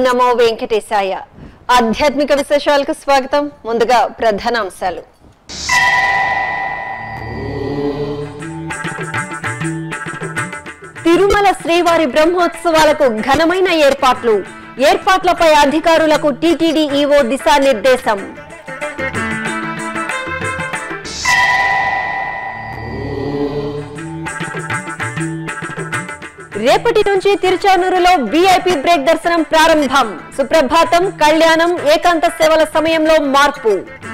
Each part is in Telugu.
నమో వెంకటేశాయ ఆధ్యాత్మిక విశేషాలకు స్వాగతం ముందుగా ప్రధానాంశాలు తిరుమల శ్రీవారి బ్రహ్మోత్సవాలకు ఘనమైన ఏర్పాట్లు ఏర్పాట్లపై అధికారులకు టీటీడీ ఈవో దిశానిర్దేశం రేపటి నుంచి తిరుచానూరులో వీఐపీ బ్రేక్ దర్శనం ప్రారంభం సుప్రభాతం కళ్యాణం ఏకాంత సేవల సమయంలో మార్పు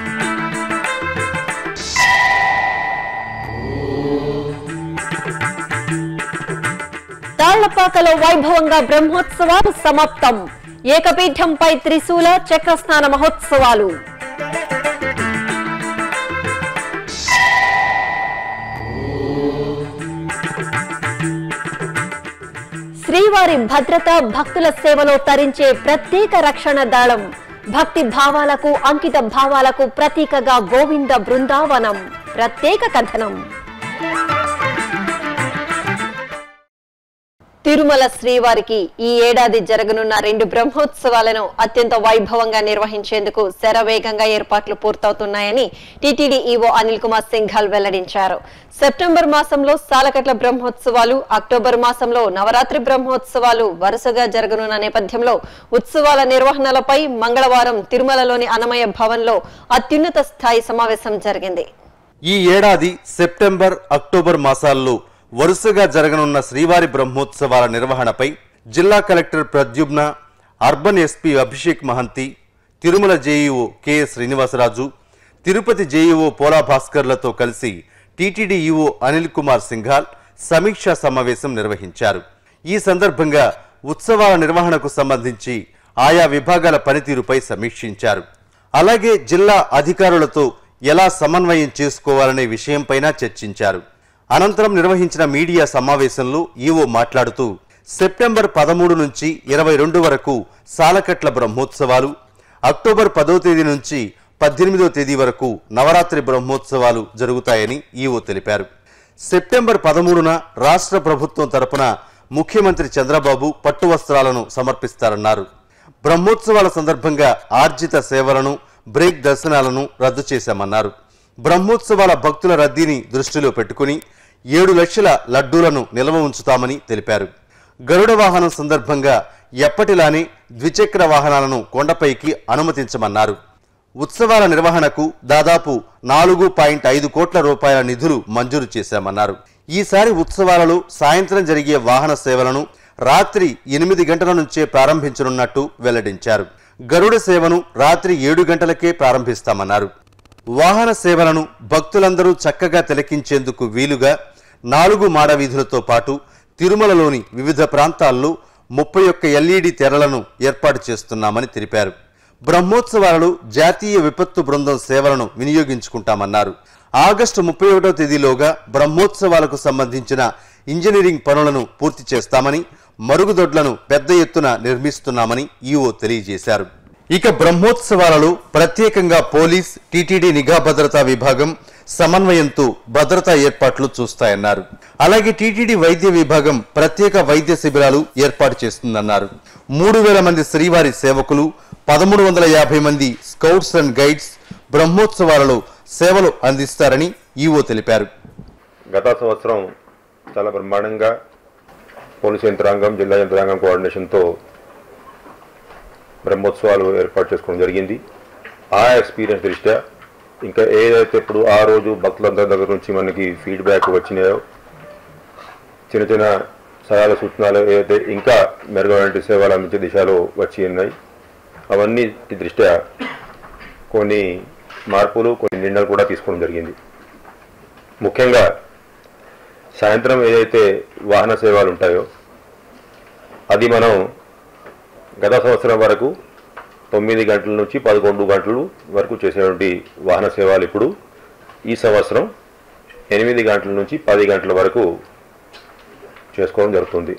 తాళ్లపాకలో వైభవంగా బ్రహ్మోత్సవాలు సమాప్తం ఏకపీఠంపై త్రిశూల చక్రస్నాన మహోత్సవాలు శ్రీవారి భద్రత భక్తుల సేవలో తరించే ప్రత్యేక రక్షణ దళం భక్తి భావాలకు అంకిత భావాలకు ప్రతీకగా గోవింద బృందావనం ప్రత్యేక కథనం తిరుమల శ్రీవారికి ఈ ఏడాది జరగనున్న రెండు బ్రహ్మోత్సవాలను అత్యంత వైభవంగా నిర్వహించేందుకు శరవేగంగా ఏర్పాట్లు పూర్తవుతున్నాయని టీటీడీ ఈవో అనిల్ కుమార్ సింఘాల్ వెల్లడించారు సెప్టెంబర్ మాసంలో సాలకట్ల బ్రహ్మోత్సవాలు అక్టోబర్ మాసంలో నవరాత్రి బ్రహ్మోత్సవాలు వరుసగా జరగనున్న నేపథ్యంలో ఉత్సవాల నిర్వహణలపై మంగళవారం తిరుమలలోని అనమయ భవన్లో అత్యున్నత స్థాయి సమావేశం జరిగింది ఈ ఏడాది సెప్టెంబర్ అక్టోబర్ మాసాల్లో వరుసగా జరగనున్న శ్రీవారి బ్రహ్మోత్సవాల నిర్వహణపై జిల్లా collector Pradyumna urban SP Abhishek Mahanthi Tirumala JEO KS Srinivasaraju Tirupati JEO Pola భాస్కర్లతో కలిసి టీటీడీ ఈఓ అనిల్ కుమార్ సింఘాల్ సమీక్షా సమావేశం నిర్వహించారు ఈ సందర్భంగా ఉత్సవాల నిర్వహణకు సంబంధించి ఆయా విభాగాల పనితీరుపై సమీక్షించారు అలాగే జిల్లా అధికారులతో ఎలా సమన్వయం చేసుకోవాలనే విషయంపైన చర్చించారు అనంతరం నిర్వహించిన మీడియా సమావేశంలో ఈవో మాట్లాడుతూ సెప్టెంబర్ పదమూడు నుంచి ఇరవై రెండు వరకు సాలకట్ల బ్రహ్మోత్సవాలు అక్టోబర్ పదో తేదీ నుంచి పద్దెనిమిదో తేదీ వరకు నవరాత్రి బ్రహ్మోత్సవాలు జరుగుతాయని ఈవో తెలిపారు సెప్టెంబర్ పదమూడున రాష్ట్ర ప్రభుత్వం తరపున ముఖ్యమంత్రి చంద్రబాబు పట్టు వస్త్రాలను సమర్పిస్తారన్నారు బ్రహ్మోత్సవాల సందర్భంగా ఆర్జిత సేవలను బ్రేక్ దర్శనాలను రద్దు చేశామన్నారు బ్రహ్మోత్సవాల భక్తుల రద్దీని దృష్టిలో పెట్టుకుని ఏడు లక్షల లడ్డూలను నిల్వ ఉంచుతామని తెలిపారు గరుడ వాహనం సందర్భంగా ఎప్పటిలానే ద్విచక్ర వాహనాలను కొండపైకి అనుమతించమన్నారు ఉత్సవాల నిర్వహణకు దాదాపు నాలుగు పాయింట్ ఐదు కోట్ల రూపాయల నిధులు మంజూరు చేశామన్నారు ఈసారి ఉత్సవాలలో సాయంత్రం జరిగే వాహన సేవలను రాత్రి ఎనిమిది గంటల నుంచే ప్రారంభించనున్నట్టు వెల్లడించారు గరుడ సేవను రాత్రి ఏడు గంటలకే ప్రారంభిస్తామన్నారు వాహన సేవలను భక్తులందరూ చక్కగా తిలకించేందుకు వీలుగా నాలుగు మాడ వీధులతో పాటు తిరుమలలోని వివిధ ప్రాంతాల్లో ముప్పై ఒక్క ఎల్ఈడి తెరలను ఏర్పాటు చేస్తున్నామని తెలిపారు బ్రహ్మోత్సవాలలో జాతీయ విపత్తు బృందం సేవలను వినియోగించుకుంటామన్నారు ఆగస్టు ముప్పై ఒకటో తేదీలోగా బ్రహ్మోత్సవాలకు సంబంధించిన ఇంజనీరింగ్ పనులను పూర్తి చేస్తామని మరుగుదొడ్లను పెద్ద ఎత్తున నిర్మిస్తున్నామని ఈఓ తెలియజేశారు ఇక బ్రహ్మోత్సవాలలో ప్రత్యేకంగా పోలీస్ టీటీడీ నిఘా భద్రతా విభాగం సమన్వయంతో భద్రతా ఏర్పాట్లు చూస్తాయన్నారు అలాగే టీటీడీ వైద్య విభాగం ప్రత్యేక వైద్య శిబిరాలు ఏర్పాటు చేస్తుందన్నారు మూడు వేల మంది శ్రీవారి సేవకులు పదమూడు వందల యాభై మంది స్కౌట్స్ అండ్ గైడ్స్ బ్రహ్మోత్సవాలలో సేవలు అందిస్తారని ఈవో తెలిపారు గత సంవత్సరం చాలా బ్రహ్మాండంగా పోలీసు యంత్రాంగం జిల్లా యంత్రాంగం కోఆర్డినేషన్తో బ్రహ్మోత్సవాలు ఏర్పాటు చేసుకోవడం జరిగింది ఆ ఎక్స్పీరియన్స్ దృష్ట్యా ఇంకా ఏదైతే ఇప్పుడు ఆ రోజు భక్తులందరి దగ్గర నుంచి మనకి ఫీడ్బ్యాక్ వచ్చినాయో చిన్న చిన్న సలహాలు సూచనలు ఏదైతే ఇంకా మెరుగైన సేవలు అందించే దిశలో వచ్చి ఉన్నాయి అవన్నీ దృష్ట్యా కొన్ని మార్పులు కొన్ని నిర్ణయాలు కూడా తీసుకోవడం జరిగింది ముఖ్యంగా సాయంత్రం ఏదైతే వాహన సేవలు ఉంటాయో అది మనం గత సంవత్సరం వరకు తొమ్మిది గంటల నుంచి పదకొండు గంటలు వరకు చేసేటువంటి వాహన సేవలు ఇప్పుడు ఈ సంవత్సరం ఎనిమిది గంటల నుంచి పది గంటల వరకు చేసుకోవడం జరుగుతుంది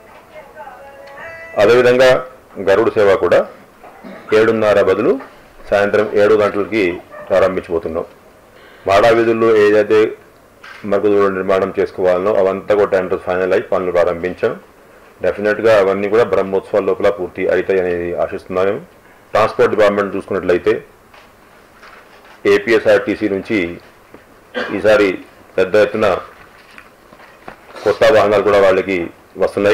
అదేవిధంగా గరుడు సేవ కూడా ఏడున్నర బదులు సాయంత్రం ఏడు గంటలకి ప్రారంభించబోతున్నాం మాడా వీధుల్లో ఏదైతే మరుగుదొడ్ల నిర్మాణం చేసుకోవాలనో అవంతా కూడా టెండర్ ఫైనల్ అయి పనులు ప్రారంభించాం డెఫినెట్గా అవన్నీ కూడా బ్రహ్మోత్సవాల లోపల పూర్తి అవుతాయి అనేది ఆశిస్తున్నాను ట్రాన్స్పోర్ట్ డిపార్ట్మెంట్ చూసుకున్నట్లయితే ఏపీఎస్ఆర్టీసీ నుంచి ఈసారి పెద్ద ఎత్తున కొత్త వాహనాలు కూడా వాళ్ళకి వస్తున్నాయి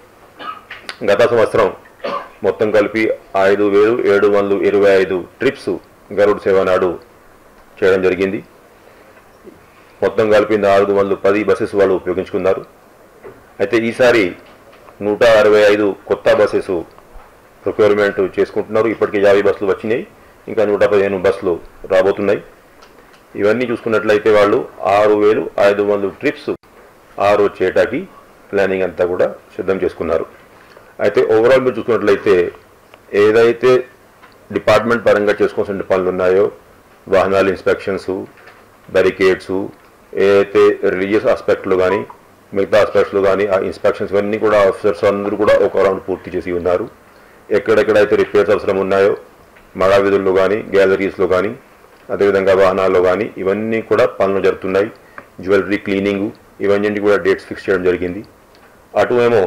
గత సంవత్సరం మొత్తం కలిపి ఐదు వేలు ఏడు వందలు ఇరవై ఐదు ట్రిప్స్ గరుడ్ సేవ నాడు చేయడం జరిగింది మొత్తం కలిపి నాలుగు వందలు పది బస్సెస్ వాళ్ళు ఉపయోగించుకున్నారు అయితే ఈసారి నూట అరవై ఐదు కొత్త బస్సెస్ ప్రొక్యూర్మెంట్ చేసుకుంటున్నారు ఇప్పటికే యాభై బస్సులు వచ్చినాయి ఇంకా నూట పదిహేను బస్సులు రాబోతున్నాయి ఇవన్నీ చూసుకున్నట్లయితే వాళ్ళు ఆరు వేలు ఐదు వందలు ట్రిప్స్ ఆరు చేయటానికి ప్లానింగ్ అంతా కూడా సిద్ధం చేసుకున్నారు అయితే ఓవరాల్ మీరు చూసుకున్నట్లయితే ఏదైతే డిపార్ట్మెంట్ పరంగా చేసుకోవాల్సిన పనులు ఉన్నాయో వాహనాల ఇన్స్పెక్షన్స్ బ్యారికేడ్స్ ఏదైతే రిలీజియస్ ఆస్పెక్ట్లు కానీ మిగతా ఆస్పెక్ట్స్లో కానీ ఆ ఇన్స్పెక్షన్స్ ఇవన్నీ కూడా ఆఫీసర్స్ అందరూ కూడా ఒక రౌండ్ పూర్తి చేసి ఉన్నారు ఎక్కడెక్కడైతే రిపేర్స్ అవసరం ఉన్నాయో మడా వీధుల్లో కానీ గ్యాలరీస్లో కానీ అదేవిధంగా వాహనాల్లో కానీ ఇవన్నీ కూడా పనులు జరుగుతున్నాయి జ్యువెలరీ క్లీనింగ్ ఇవన్నీ కూడా డేట్స్ ఫిక్స్ చేయడం జరిగింది అటు ఏమో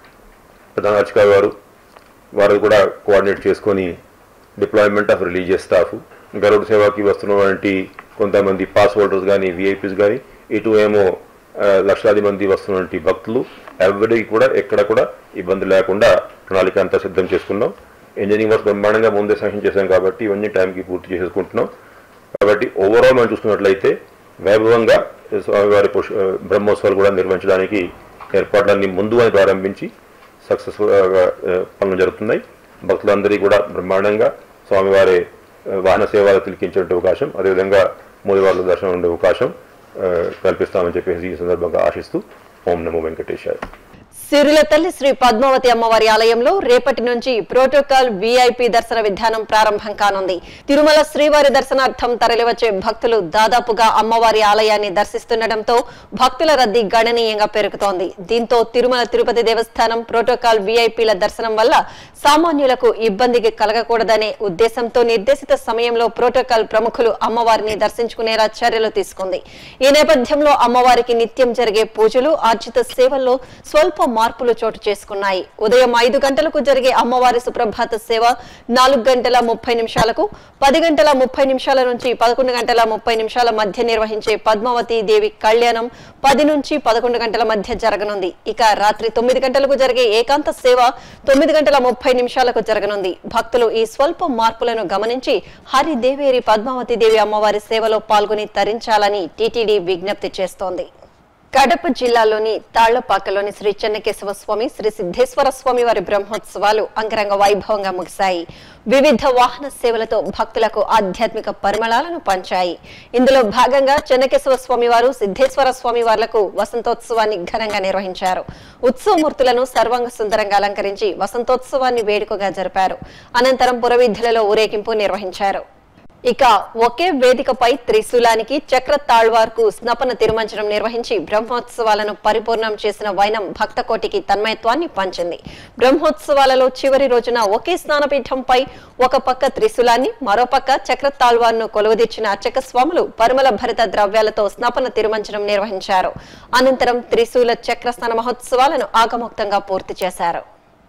ప్రధాన అర్చక గారు వారు కూడా కోఆర్డినేట్ చేసుకొని deployment of religious staff Garud సేవకి వస్తున్నటువంటి కొంతమంది పాస్ హోల్డర్స్ కానీ విఐపీస్ కానీ ఇటు ఏమో ఆ, లక్షలాది మంది వస్తున్నటువంటి భక్తులు ఎవరికి కూడా ఎక్కడ కూడా ఇబ్బంది లేకుండా ప్రణాళిక అంతా సిద్ధం చేసుకున్నాం ఇంజనీరింగ్ వర్క్ బ్రహ్మాండంగా ముందే శాంక్షన్ చేశాం కాబట్టి ఇవన్నీ టైంకి పూర్తి చేసుకుంటున్నాం కాబట్టి ఓవరాల్ మనం చూసుకున్నట్లయితే వైభవంగా స్వామివారి పుష్- ఆ, బ్రహ్మోత్సవాలు కూడా నిర్వహించడానికి ఏర్పాట్లన్నీ ముందు అని ప్రారంభించి సక్సెస్ఫుల్ పనులు జరుగుతున్నాయి భక్తులందరికీ కూడా బ్రహ్మాండంగా స్వామివారి ఆ, వాహన సేవలు తిలికించే అవకాశం అదేవిధంగా మూలవార్ల దర్శనం ఉండే అవకాశం ఆ, కల్పిస్తామని చెప్పేసి ఈ సందర్భంగా ఆశిస్తూ ఓం నమో వెంకటేశాయ సిరుల తల్లి శ్రీ పద్మావతి అమ్మవారి ఆలయంలో రేపటి నుంచి ప్రోటోకాల్ విఐపి దర్శన విధానం ప్రారంభం కానుంది తిరుమల శ్రీవారి దర్శనార్థం తరలివచ్చే భక్తులు దాదాపుగా అమ్మవారి ఆలయాన్ని దర్శిస్తుండటంతో భక్తుల రద్దీ గణనీయంగా పెరుగుతోంది దీంతో తిరుమల తిరుపతి దేవస్థానం ప్రోటోకాల్ విఐపిల దర్శనం వల్ల సామాన్యులకు ఇబ్బందికి కలగకూడదనే ఉద్దేశంతో నిర్దేశిత సమయంలో ప్రోటోకాల్ ప్రముఖులు అమ్మవారిని దర్శించుకునేలా చర్యలు తీసుకుంది ఈ నేపథ్యంలో అమ్మవారికి నిత్యం జరిగే పూజలు ఆర్జిత సేవల్లో స్వల్ప మార్పులు చోటు చేసుకున్నాయి ఉదయం ఐదు గంటలకు జరిగే అమ్మవారి సుప్రభాత సేవ నాలుగు గంటల ముప్పై నిమిషాలకు పది గంటల ముప్పై నిమిషాల నుంచి పదకొండు గంటల ముప్పై నిమిషాల మధ్య నిర్వహించే పద్మావతి దేవి కళ్యాణం పది నుంచి పదకొండు గంటల మధ్య జరగనుంది ఇక రాత్రి తొమ్మిది గంటలకు జరిగే ఏకాంత సేవ తొమ్మిది గంటల ముప్పై నిమిషాలకు జరగనుంది భక్తులు ఈ స్వల్ప మార్పులను గమనించి హరిదేవేరి పద్మావతి దేవి అమ్మవారి సేవలో పాల్గొని తరించాలని టీటీడీ విజ్ఞప్తి చేస్తోంది కడప జిల్లాలోని తాళ్లపాకలోని శ్రీ చెన్నకేశవ స్వామి శ్రీ సిద్ధేశ్వర స్వామి వారి బ్రహ్మోత్సవాలు అంగరంగ వైభవంగా ముగిశాయి వివిధ వాహన సేవలతో భక్తులకు ఆధ్యాత్మిక పరిమళాలను పంచాయి ఇందులో భాగంగా చెన్నకేశవ స్వామి వారు సిద్ధేశ్వర స్వామి వార్లకు వసంతోత్సవాన్ని ఘనంగా నిర్వహించారు ఉత్సవమూర్తులను సర్వాంగ సుందరంగా అలంకరించి వసంతోత్సవాన్ని వేడుకగా జరిపారు అనంతరం పురవీధులలో ఊరేగింపు నిర్వహించారు ఇక ఒకే వేదికపై త్రిశూలానికి చక్ర తాళ్వార్కు స్నపన తిరుమంచనం నిర్వహించి బ్రహ్మోత్సవాలను పరిపూర్ణం చేసిన వైనం భక్తకోటికి తన్మయత్వాన్ని పంచింది బ్రహ్మోత్సవాలలో చివరి రోజున ఒకే స్నానపీఠంపై ఒక పక్క త్రిశూలాన్ని మరో పక్క చక్ర తాళ్వార్ను కొలువుదీర్చిన అర్చక స్వాములు పరిమళ భరిత ద్రవ్యాలతో స్నపన తిరుమంచనం నిర్వహించారు అనంతరం త్రిశూల చక్ర స్నాన మహోత్సవాలను ఆగమోక్తంగా పూర్తి చేశారు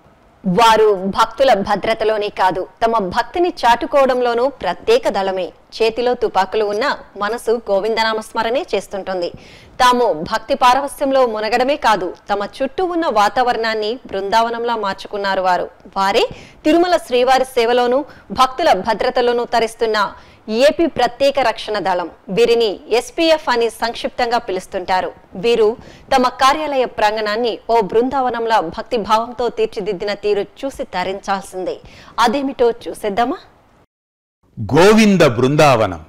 వారు భక్తుల భద్రతలోనే కాదు తమ భక్తిని చాటుకోవడంలోనూ ప్రత్యేక దళమే చేతిలో తుపాకులు ఉన్న మనసు గోవిందనామ స్మరణే చేస్తుంటుంది తాము భక్తి పారవస్యంలో మునగడమే కాదు తమ చుట్టూ ఉన్న వాతావరణాన్ని బృందావనంలా మార్చుకున్నారు వారు వారే తిరుమల శ్రీవారి సేవలోనూ భక్తుల భద్రతలోనూ తరిస్తున్న ఏపీ ప్రత్యేక రక్షణ దళం వీరిని ఎస్పీఎఫ్ అని సంక్షిప్తంగా పిలుస్తుంటారు వీరు తమ కార్యాలయ ప్రాంగణాన్ని ఓ బృందావనంలా భక్తి భావంతో తీర్చిదిద్దిన తీరు చూసి తరించాల్సిందే అదేమిటో చూసేద్దామా గోవింద బృందావనం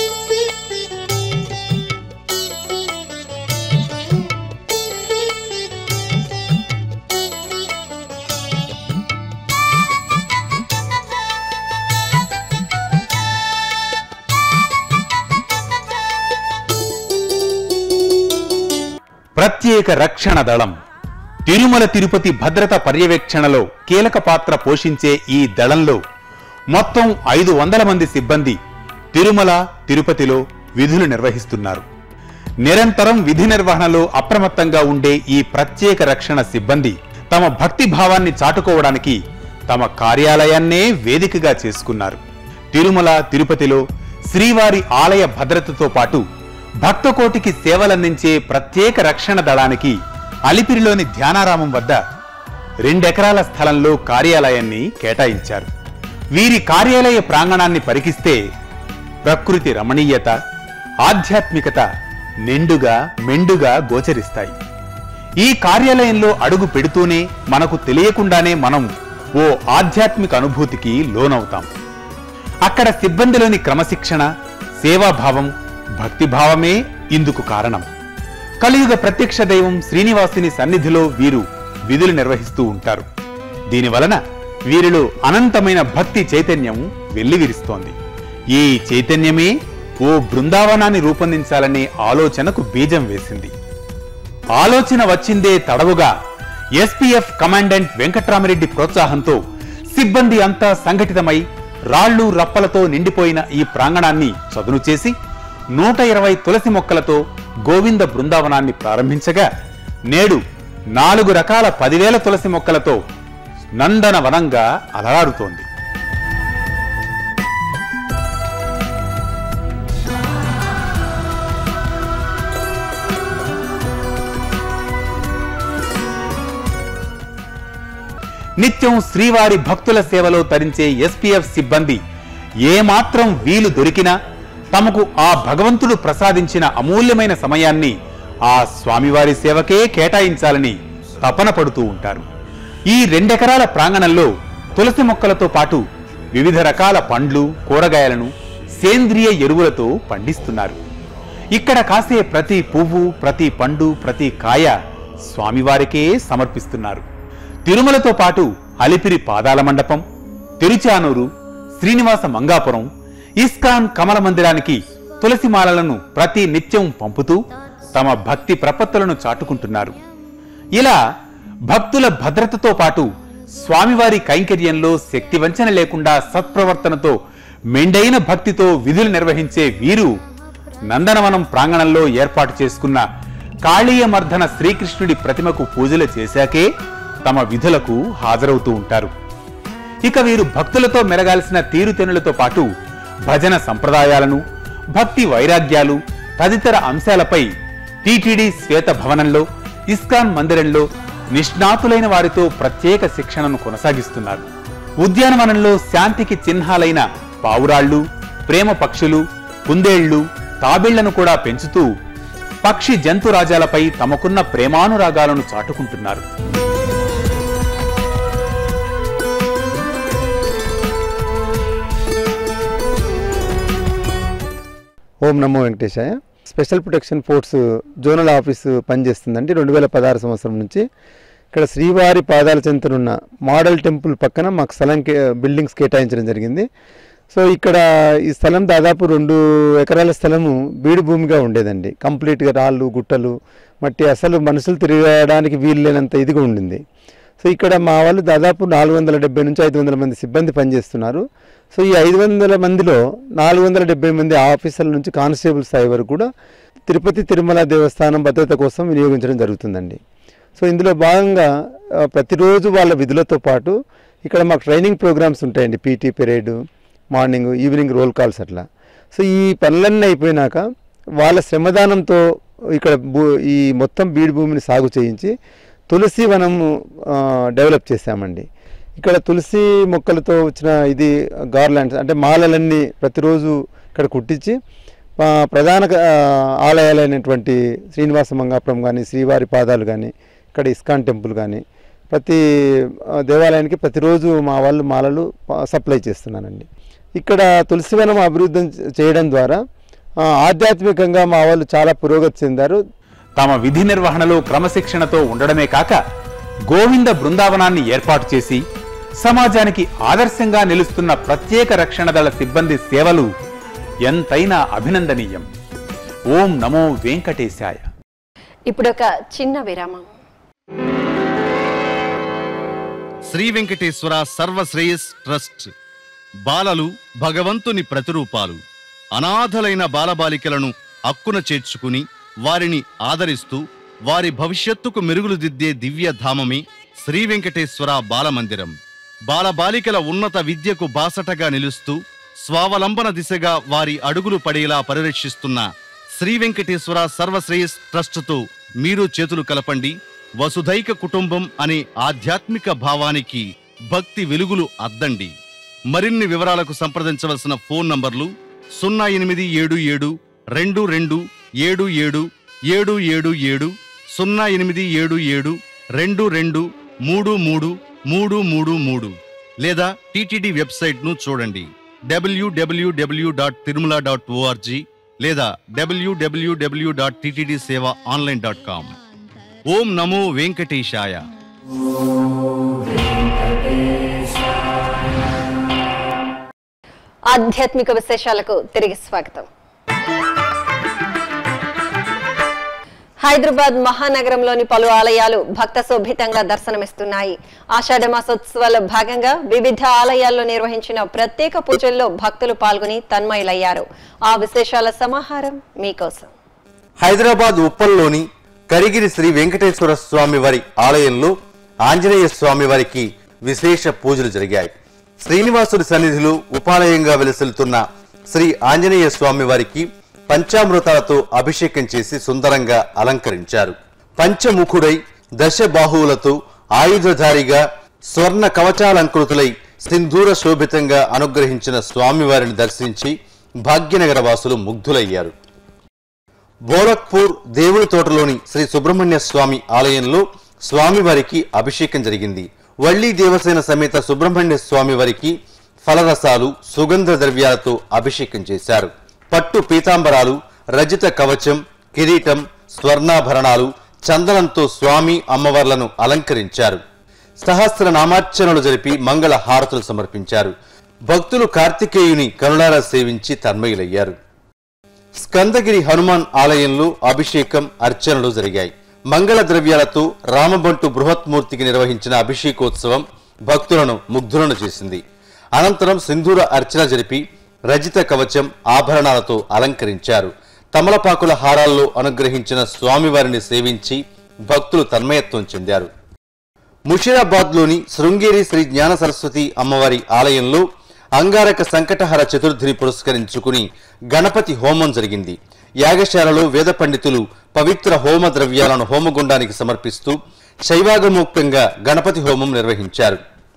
ప్రత్యేక రక్షణ దళం తిరుమల తిరుపతి భద్రత పర్యవేక్షణలో కీలక పాత్ర పోషించే ఈ దళంలో మొత్తం ఐదు వందల మంది సిబ్బంది తిరుమల తిరుపతిలో విధులు నిర్వహిస్తున్నారు నిరంతరం విధి నిర్వహణలో అప్రమత్తంగా ఉండే ఈ ప్రత్యేక రక్షణ సిబ్బంది తమ భక్తి భావాన్ని చాటుకోవడానికి తమ కార్యాలయాన్నే వేదికగా చేసుకున్నారు తిరుమల తిరుపతిలో శ్రీవారి ఆలయ భద్రతతో పాటు భక్తకోటికి సేవలందించే ప్రత్యేక రక్షణ దళానికి అలిపిరిలోని ధ్యానారామం వద్ద రెండెకరాల స్థలంలో కార్యాలయాన్ని కేటాయించారు వీరి కార్యాలయ ప్రాంగణాన్ని పరికిస్తే ప్రకృతి రమణీయత ఆధ్యాత్మికత నిండుగా మెండుగా గోచరిస్తాయి ఈ కార్యాలయంలో అడుగు పెడుతూనే మనకు తెలియకుండానే మనం ఓ ఆధ్యాత్మిక అనుభూతికి లోనవుతాం అక్కడ సిబ్బందిలోని క్రమశిక్షణ సేవాభావం భక్తిభావమే ఇందుకు కారణం కలియుగ ప్రత్యక్ష దైవం శ్రీనివాసుని సన్నిధిలో వీరు విధులు నిర్వహిస్తూ ఉంటారు దీనివలన వీరిలో అనంతమైన భక్తి చైతన్యం వెల్లివిరుస్తోంది ఈ చైతన్యమే ఓ బృందావనాన్ని రూపొందించాలనే ఆలోచనకు బీజం వేసింది ఆలోచన వచ్చిందే తడవుగా ఎస్పీఎఫ్ కమాండెంట్ వెంకట్రామరెడ్డి ప్రోత్సాహంతో సిబ్బంది అంతా సంఘటితమై రాళ్లు రప్పలతో నిండిపోయిన ఈ ప్రాంగణాన్ని చదును చేసి నూట ఇరవై తులసి మొక్కలతో గోవింద బృందావనాన్ని ప్రారంభించగా నేడు నాలుగు రకాల పదివేల తులసి మొక్కలతో నందన వనంగా అలరారుతోంది నిత్యం శ్రీవారి భక్తుల సేవలో తరించే ఎస్పీఎఫ్ సిబ్బంది ఏమాత్రం వీలు దొరికినా తమకు ఆ భగవంతుడు ప్రసాదించిన అమూల్యమైన సమయాన్ని ఆ స్వామివారి సేవకే కేటాయించాలని తపన పడుతూ ఉంటారు ఈ రెండెకరాల ప్రాంగణంలో తులసి మొక్కలతో పాటు వివిధ రకాల పండ్లు కూరగాయలను సేంద్రియ ఎరువులతో పండిస్తున్నారు ఇక్కడ కాసే ప్రతి పువ్వు ప్రతి పండు ప్రతి కాయ స్వామివారికే సమర్పిస్తున్నారు తిరుమలతో పాటు అలిపిరి పాదాల మండపం తిరుచానూరు శ్రీనివాస మంగాపురం ఇస్కాన్ కమల మందిరానికి తులసిమాలలను ప్రతి నిత్యం పంపుతూ తమ భక్తి ప్రపత్తులను చాటుకుంటున్నారు ఇలా భక్తుల భద్రతతో పాటు స్వామివారి కైంకర్యంలో శక్తి వంచన లేకుండా సత్ప్రవర్తనతో మెండైన భక్తితో విధులు నిర్వహించే వీరు నందనవనం ప్రాంగణంలో ఏర్పాటు చేసుకున్న కాళీయమర్ధన శ్రీకృష్ణుడి ప్రతిమకు పూజలు చేశాకే తమ విధులకు హాజరవుతూ ఉంటారు ఇక వీరు భక్తులతో మెరగాల్సిన తీరుతెన్నులతో పాటు భజన సంప్రదాయాలను భక్తి వైరాగ్యాలు తదితర అంశాలపై టీటీడీ శ్వేత భవనంలో ఇస్కాన్ మందిరంలో నిష్ణాతులైన వారితో ప్రత్యేక శిక్షణను కొనసాగిస్తున్నారు ఉద్యానవనంలో శాంతికి చిహ్నాలైన పావురాళ్ళు ప్రేమ పక్షులు కుందేళ్లు తాబిళ్లను కూడా పెంచుతూ పక్షి జంతురాజాలపై తమకున్న ప్రేమానురాగాలను చాటుకుంటున్నారు ఓం నమో వెంకటేశాయ special protection force zonal office పనిచేస్తుందండి రెండు వేల పదహారు సంవత్సరం నుంచి ఇక్కడ శ్రీవారి పాదాల చెంతనున్న మోడల్ టెంపుల్ పక్కన మాకు స్థలం కే బిల్డింగ్స్ కేటాయించడం జరిగింది సో ఇక్కడ ఈ స్థలం దాదాపు రెండు ఎకరాల స్థలము బీడు భూమిగా ఉండేదండి కంప్లీట్గా రాళ్ళు గుట్టలు మట్టి అసలు మనుషులు తిరగడానికి వీలు లేనంత ఇదిగా ఉండింది సో ఇక్కడ మా వాళ్ళు దాదాపు నాలుగు వందల డెబ్బై నుంచి ఐదు వందల మంది సిబ్బంది పనిచేస్తున్నారు సో ఈ ఐదు వందల మందిలో నాలుగు వందల డెబ్బై మంది ఆఫీసర్ల నుంచి కానిస్టేబుల్ స్థాయి వరకు కూడా తిరుపతి తిరుమల దేవస్థానం భద్రత కోసం వినియోగించడం జరుగుతుందండి సో ఇందులో భాగంగా ఆ, ప్రతిరోజు వాళ్ళ విధులతో పాటు ఇక్కడ మాకు ట్రైనింగ్ ప్రోగ్రామ్స్ ఉంటాయండి PT period morning evening roll calls అట్లా సో ఈ పనులన్నీ అయిపోయినాక వాళ్ళ శ్రమదానంతో ఇక్కడ భూ ఈ మొత్తం బీడు భూమిని సాగు చేయించి తులసి వనము ఆ, డెవలప్ చేశామండి ఇక్కడ తులసి మొక్కలతో వచ్చిన ఇది గార్లాండ్స్ అంటే మాలలన్నీ ప్రతిరోజు ఇక్కడ కుట్టించి ఆ, ప్రధాన ఆ, ఆలయాలైనటువంటి శ్రీనివాస మంగాపురం కానీ శ్రీవారి పాదాలు కానీ ఇక్కడ ఇస్కాన్ టెంపుల్ కానీ ప్రతి ఆ, దేవాలయానికి ప్రతిరోజు మా వాళ్ళు మాలలు ప- సప్లై చేస్తున్నానండి ఇక్కడ తులసివనం అభివృద్ధి చేయడం ద్వారా ఆ, ఆధ్యాత్మికంగా మా వాళ్ళు చాలా పురోగతి చెందారు తమ విధి నిర్వహణలో క్రమశిక్షణతో ఉండడమే కాక గోవింద బృందావనాన్ని ఏర్పాటు చేసి సమాజానికి ఆదర్శంగా నిలుస్తున్న ప్రత్యేక రక్షణ దళ సిబ్బంది సేవలు ఎంతైనా అభినందనీయం ఓం నమో వెంకటేశాయ ఇప్పుడొక చిన్న విరామం శ్రీ వెంకటేశ్వర సర్వశ్రేయస్ ట్రస్ట్ బాలలు భగవంతుని ప్రతిరూపాలు అనాథలైన బాలబాలికలను అక్కున చేర్చుకుని వారిని ఆదరిస్తూ వారి భవిష్యత్తుకు మెరుగులు దిద్దే దివ్య ధామమే శ్రీ వెంకటేశ్వర బాలమందిరం బాలబాలికల ఉన్నత విద్యకు బాసటగా నిలుస్తూ స్వావలంబన దిశగా వారి అడుగులు పడేలా పరిరక్షిస్తున్న శ్రీ వెంకటేశ్వర సర్వశ్రేయస్ ట్రస్టుతో మీరు చేతులు కలపండి వసుధైక కుటుంబం అనే ఆధ్యాత్మిక భావానికి భక్తి వెలుగులు అద్దండి మరిన్ని వివరాలకు సంప్రదించవలసిన ఫోన్ నంబర్లు సున్నా ఎనిమిది ఏడు ఏడు రెండు రెండు ఏడు ఏడు ఏడు ఏడు ఏడు సున్నా ఎనిమిది ఏడు ఏడు రెండు రెండు మూడు మూడు మూడు మూడు మూడు లేదా టిటిడి వెబ్సైట్ను చూడండి WWW dot Tirumala dot ORG లేదా WWW dot TTD seva online dot com ఓం నమో వెంకటేశాయ ఆధ్యాత్మిక విశేషాలకు తిరిగి స్వాగతం హైదరాబాద్ మహానగరంలోని పలు ఆలయాలు భక్త శోభితంగా దర్శనమిస్తున్నాయి ఆషాఢ మాసోత్సవాల భాగంగా వివిధ ఆలయాల్లో నిర్వహించిన ప్రత్యేక పూజల్లో భక్తులు పాల్గొని తన్మయులయ్యారు ఆ విశేషాల సమాహారం మీకోసం హైదరాబాద్ ఉప్పల్లోని కరిగిరి శ్రీ వెంకటేశ్వర స్వామి వారి ఆలయంలో ఆంజనేయ స్వామి వారికి విశేష పూజలు జరిగాయి శ్రీనివాసుడి సన్నిధిలో ఉపాలయంగా వెలసిల్లుతున్న శ్రీ ఆంజనేయ స్వామి వారికి పంచామృతాలతో అభిషేకం చేసి సుందరంగా అలంకరించారు పంచముఖుడై దశబాహువులతో ఆయుధధారిగా స్వర్ణ కవచాలంకృతులై సింధూర శోభితంగా అనుగ్రహించిన స్వామివారిని దర్శించి భాగ్యనగర వాసులు ముగ్ధులయ్యారు బోలక్పూర్ దేవుని తోటలోని శ్రీ సుబ్రహ్మణ్య స్వామి ఆలయంలో స్వామివారికి అభిషేకం జరిగింది వళ్ళీ దేవసేన సమేత సుబ్రహ్మణ్య స్వామి వారికి ఫలరసాలు సుగంధ ద్రవ్యాలతో అభిషేకం చేశారు పట్టు పీతాంబరాలు రజిత కవచం కిరీటం స్వర్ణాభరణాలు చందనంతో స్వామి అమ్మవార్లను అలంకరించారు సహస్ర నామార్చనలు జరిపి మంగళ హారతులు సమర్పించారు భక్తులు కార్తికేయుని కరుణార సేవించి తన్మయులయ్యారు స్కందగిరి హనుమాన్ ఆలయంలో అభిషేకం అర్చనలు జరిగాయి మంగళ ద్రవ్యాలతో రామబంటు బృహత్మూర్తికి నిర్వహించిన అభిషేకోత్సవం భక్తులను ముగ్ధులను చేసింది అనంతరం సింధూర అర్చన జరిపి రజిత కవచం ఆభరణాలతో అలంకరించారు తమలపాకుల హారాల్లో అనుగ్రహించిన స్వామివారిని సేవించి భక్తులు తన్మయత్వం చెందారు ముషీరాబాద్లోని శృంగేరి శ్రీ జ్ఞాన సరస్వతి అమ్మవారి ఆలయంలో అంగారక సంకటహర చతుర్థిని పురస్కరించుకుని గణపతి హోమం జరిగింది యాగశాలలో వేద పండితులు పవిత్ర హోమ ద్రవ్యాలను హోమగుండానికి సమర్పిస్తూ శైవాగమోక్తంగా గణపతి హోమం నిర్వహించారు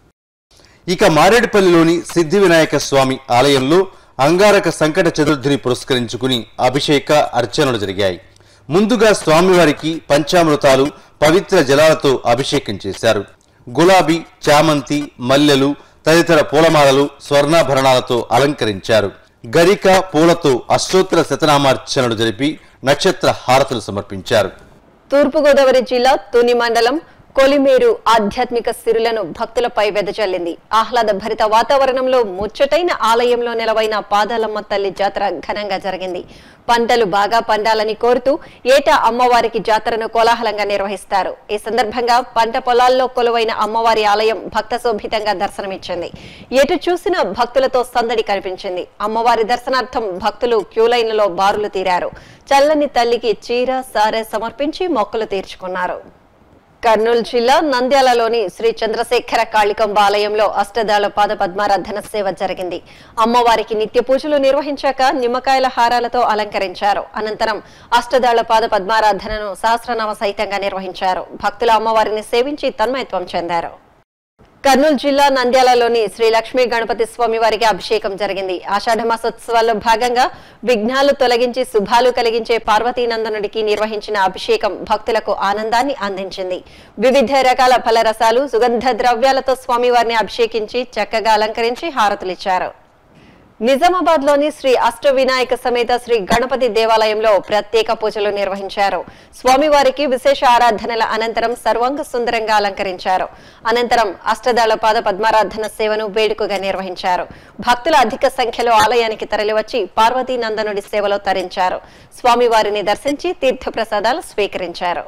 ఇక మారేడుపల్లిలోని సిద్ధి వినాయక స్వామి ఆలయంలో అంగారక సంకట చతుర్థిని పురస్కరించుకుని అభిషేక అర్చనలు జరిగాయి ముందుగా స్వామివారికి పంచామృతాలు పవిత్ర జలాలతో అభిషేకం చేశారు గులాబీ చామంతి మల్లెలు తదితర పూలమాలలు స్వర్ణాభరణాలతో అలంకరించారు గరిక పూలతో అష్టోత్తర శతనామార్చనలు జరిపి నక్షత్ర హారతులు సమర్పించారు తూర్పుగోదావరి జిల్లా తుని మండలం కొలిమేరు ఆధ్యాత్మిక సిరులను భక్తులపై వెదజల్లింది ఆహ్లాద భరిత వాతావరణంలో ముచ్చటైన ఆలయంలో నెలవైన పాదాలమ్మ తల్లి జాతర ఘనంగా జరిగింది పంటలు బాగా పండాలని కోరుతూ ఏటా అమ్మవారికి జాతరను కోలాహలంగా నిర్వహిస్తారు ఈ సందర్భంగా పంట పొలాల్లో కొలువైన అమ్మవారి ఆలయం భక్త శోభితంగా దర్శనమిచ్చింది ఎటు చూసిన భక్తులతో సందడి కనిపించింది అమ్మవారి దర్శనార్థం భక్తులు క్యూలైన్లలో బారులు తీరారు చల్లని తల్లికి చీర సారె సమర్పించి మొక్కులు తీర్చుకున్నారు కర్నూలు జిల్లా నంద్యాలలోని శ్రీ చంద్రశేఖర కాళికంబ ఆలయంలో అష్టదాళ పాద పద్మారాధన సేవ జరిగింది అమ్మవారికి నిత్య పూజలు నిర్వహించాక నిమ్మకాయల హారాలతో అలంకరించారు అనంతరం అష్టదాళ పాద పద్మారాధనను సహస్రనామ సహితంగా నిర్వహించారు భక్తులు అమ్మవారిని సేవించి తన్మయత్వం చెందారు కర్నూలు జిల్లా నంద్యాలలోని శ్రీ లక్ష్మీ గణపతి స్వామి వారికి అభిషేకం జరిగింది ఆషాఢ మాసోత్సవాల్లో భాగంగా విఘ్నాలు తొలగించి శుభాలు కలిగించే పార్వతీనందనుడికి నిర్వహించిన అభిషేకం భక్తులకు ఆనందాన్ని అందించింది వివిధ రకాల ఫలరసాలు సుగంధ ద్రవ్యాలతో స్వామివారిని అభిషేకించి చక్కగా అలంకరించి హారతులిచ్చారు నిజామాబాద్ లోని శ్రీ అష్ట వినాయక సమేత శ్రీ గణపతి దేవాలయంలో ప్రత్యేక పూజలు నిర్వహించారు స్వామివారికి విశేష ఆరాధనల అనంతరం సర్వాంగ సుందరంగా అలంకరించారు అనంతరం అష్టదళ పాద పద్మారాధన సేవను వేడుకగా నిర్వహించారు భక్తులు అధిక సంఖ్యలో ఆలయానికి తరలివచ్చి పార్వతీ నందనుడి సేవలో తరించారు స్వామివారిని దర్శించి తీర్థప్రసాదాలు స్వీకరించారు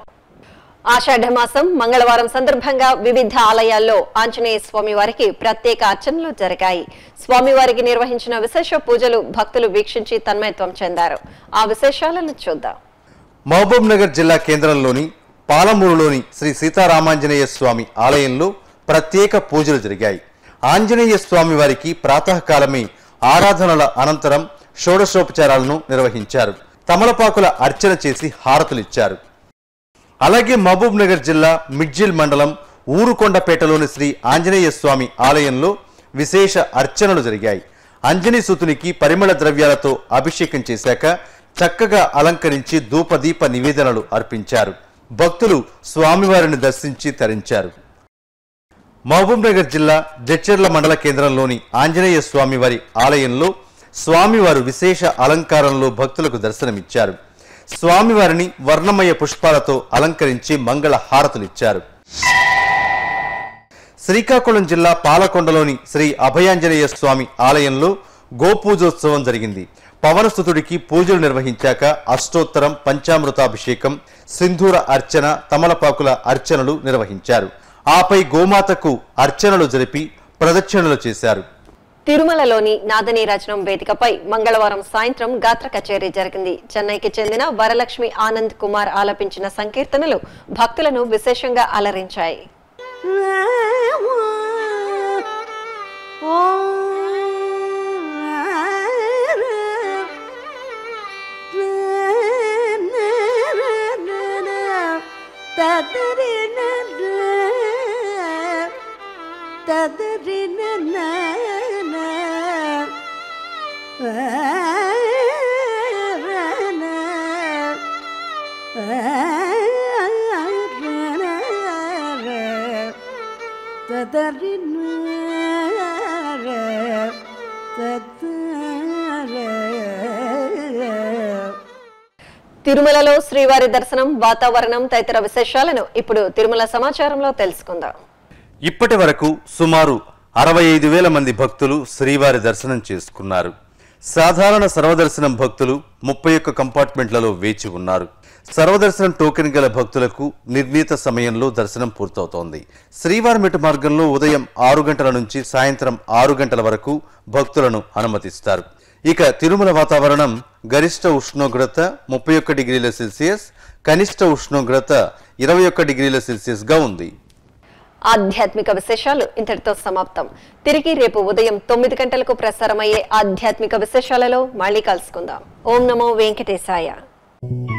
ఆషాఢ మాసం మంగళవారం సందర్భంగా వివిధ ఆలయాల్లో ఆంజనేయ స్వామి వారికి ప్రత్యేక అర్చనలు జరిగాయి స్వామివారికి నిర్వహించిన విశేష పూజలు భక్తులు వీక్షించి తన్మయత్వం చెందారు ఆ విశేషాలను చూద్దాం మహబూబ్ నగర్ జిల్లా కేంద్రంలోని పాలమూరులోని శ్రీ సీతారామాంజనేయ స్వామి ఆలయంలో ప్రత్యేక పూజలు జరిగాయి ఆంజనేయ స్వామి వారికి ప్రాతకాలమే ఆరాధనల అనంతరం షోడశోపచారాలను నిర్వహించారు తమలపాకుల అర్చన చేసి హారతులిచ్చారు అలాగే మహబూబ్ నగర్ జిల్లా మిడ్జిల్ మండలం ఊరుకొండపేటలోని శ్రీ ఆంజనేయ స్వామి ఆలయంలో విశేష అర్చనలు జరిగాయి అంజనీ సుతునికి పరిమళ ద్రవ్యాలతో అభిషేకం చేశాక చక్కగా అలంకరించి ధూపదీప నివేదనలు అర్పించారు భక్తులు స్వామివారిని దర్శించి తరించారు మహబూబ్ నగర్ జిల్లా జడ్చర్ల మండల కేంద్రంలోని ఆంజనేయ స్వామివారి ఆలయంలో స్వామివారు విశేష అలంకారంలో భక్తులకు దర్శనమిచ్చారు స్వామివారిని వర్ణమయ పుష్పాలతో అలంకరించి మంగళ హారతులిచ్చారు శ్రీకాకుళం జిల్లా పాలకొండలోని శ్రీ అభయాంజనేయ స్వామి ఆలయంలో గోపూజోత్సవం జరిగింది పవనస్తుతుడికి పూజలు నిర్వహించాక అష్టోత్తరం పంచామృతాభిషేకం సింధూర అర్చన తమలపాకుల అర్చనలు నిర్వహించారు ఆపై గోమాతకు అర్చనలు జరిపి ప్రదక్షిణలు చేశారు తిరుమలలోని నాదనీరాజనం వేదికపై మంగళవారం సాయంత్రం గాత్ర కచేరీ జరిగింది చెన్నైకి చెందిన వరలక్ష్మి ఆనంద్ కుమార్ ఆలపించిన సంకీర్తనలు భక్తులను విశేషంగా అలరించాయి తిరుమలలో శ్రీవారి దర్శనం వాతావరణం తదితర విశేషాలను ఇప్పుడు తిరుమల సమాచారంలో తెలుసుకుందాం ఇప్పటి వరకు సుమారు అరవై ఐదు వేల మంది భక్తులు శ్రీవారి దర్శనం చేసుకున్నారు సాధారణ సర్వదర్శనం భక్తులు ముప్పై ఒక్క కంపార్ట్మెంట్లలో వేచి ఉన్నారు సర్వదర్శనం టోకెన్ గల భక్తులకు నిర్ణీత సమయంలో దర్శనం పూర్తవుతోంది శ్రీవారి మెట్టు మార్గంలో ఉదయం ఆరు గంటల నుంచి సాయంత్రం ఆరు గంటల వరకు భక్తులను అనుమతిస్తారు ఇక తిరుమల వాతావరణం గరిష్ట ఉష్ణోగ్రత ముప్పై ఒక్క డిగ్రీల సెల్సియస్ కనిష్ట ఉష్ణోగ్రత ఇరవై ఒక్క డిగ్రీల సెల్సియస్ గా ఉంది ఆధ్యాత్మిక విశేషాలు ఇంతటితో సమాప్తం తిరిగి రేపు ఉదయం తొమ్మిది గంటలకు ప్రసారమయ్యే ఆధ్యాత్మిక విశేషాలలో మళ్ళీ కలుసుకుందాం ఓం నమో వెంకటేశాయ